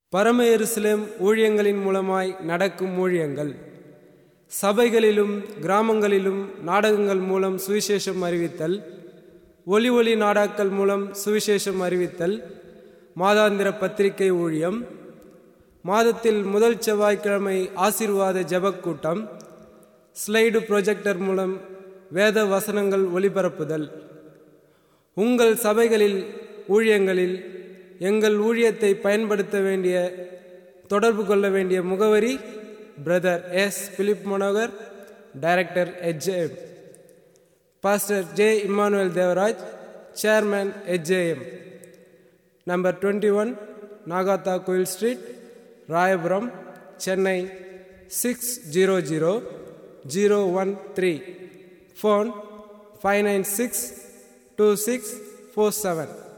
பரம எருசலேம் ஊழியங்களின் மூலமாய் நடக்கும் ஊழியங்கள் சபைகளிலும் கிராமங்களிலும் நாடகங்கள் மூலம் சுவிசேஷம் அறிவித்தல் ஒலி ஒளி நாடாக்கள் மூலம் சுவிசேஷம் அறிவித்தல் மாதாந்திர பத்திரிகை ஊழியம் மாதத்தில் முதல் செவ்வாய்க்கிழமை ஆசீர்வாத ஜெபக் கூட்டம் ஸ்லைடு ப்ரொஜெக்டர் மூலம் வேத வசனங்கள் ஒளிபரப்புதல் உங்கள் சபைகளில் ஊழியங்களில் எங்கள் ஊழியத்தை பயன்படுத்த வேண்டிய தொடர்பு கொள்ள வேண்டிய முகவரி brother S Philip Manohar director HAM pastor J Immanuel Devaraj chairman HAM number twenty one Nagatha Koil street Royapuram Chennai six zero zero zero one three phone five nine six two six four seven